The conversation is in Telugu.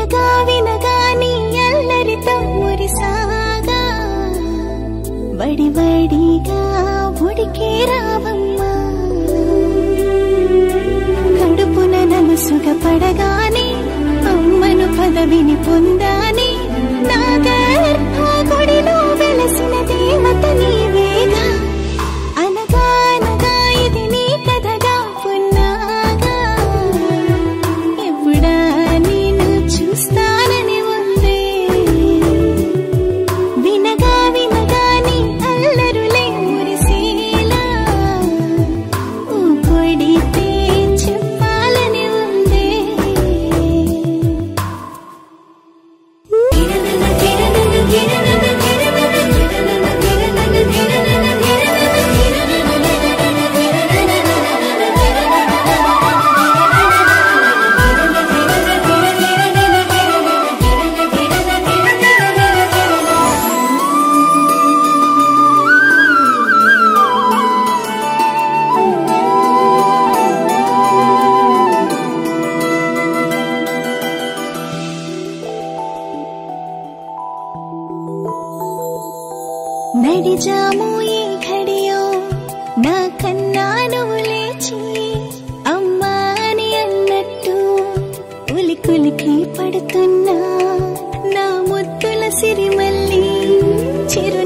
వినగా వినగా నీ అల్లరితో మురిసాగా వడి వడిగా ఉడికే రావమ్మా కడుపున నలుసుగ పడగానే అమ్మను పదవిని పొందాని నా గర్భగుడిలో వెలసిన దేవత నీవేగా అనగా అనగా ఇది నీ కథగా పున్నాగా ఎప్పుడా నేను చూస్తానని ఉందే వినగా వినగా నీ అల్లరులే మురిసేలా ఊపొడితే చెప్పాలని ఉందే నడిజాము ఈ ఘడియో నా కన్నా నువ్వు లేచి అమ్మా అని అన్నట్టు ఉలి కులికి పడుతున్నా నా ముద్దుల సిరిమల్లి చిరు